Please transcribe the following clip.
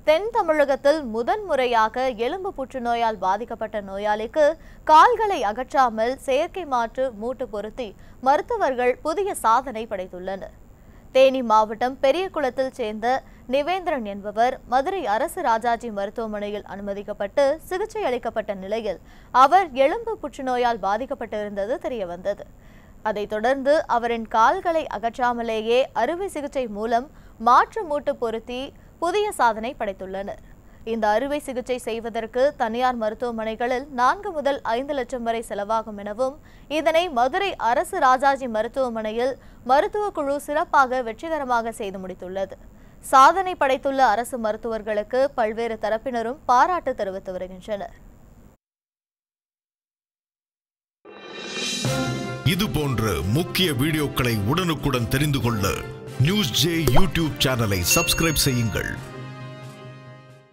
தென் தமிழகத்தில் முதன்முறையாக எலும்பு புற்றுநோயால் பாதிக்கப்பட்ட நோயாளிக்கு கால்களை அகற்றாமல் செயற்கை மாற்று மூட்டு பொருத்தி மருத்துவர்கள் புதிய சாதனை படைத்துள்ளனர் தேனி மாவட்டம் பெரியகுளத்தில் சேர்ந்த நிவேந்திரன் என்பவர் மதுரை அரசு ராஜாஜி மருத்துவமனையில் அனுமதிக்கப்பட்டு சிகிச்சை அளிக்கப்பட்ட நிலையில் அவர் எலும்பு புற்றுநோயால் பாதிக்கப்பட்டிருந்தது தெரியவந்தது அதைத் தொடர்ந்து அவரின் கால்களை அகற்றாமலேயே அறுவை சிகிச்சை மூலம் மாற்று மூட்டு பொருத்தி புதிய சாதனை படைத்துள்ளனர் இந்த அறுவை சிகிச்சை செய்வதற்கு தனியார் மருத்துவமனைகளில் நான்கு முதல் ஐந்து லட்சம் வரை செலவாகும் எனவும் இதனை மதுரை அரசு ராஜாஜி மருத்துவமனையில் மருத்துவ குழு சிறப்பாக வெற்றிகரமாக செய்து முடித்துள்ளது சாதனை படைத்துள்ள அரசு மருத்துவர்களுக்கு பல்வேறு தரப்பினரும் பாராட்டு தெரிவித்து வருகின்றனர் இது போன்ற முக்கிய வீடியோக்களை உடனுக்குடன் தெரிந்து கொள்ள நியூஸ் ஜே யூடியூப் சேனலை சப்ஸ்கிரைப் செய்யுங்கள்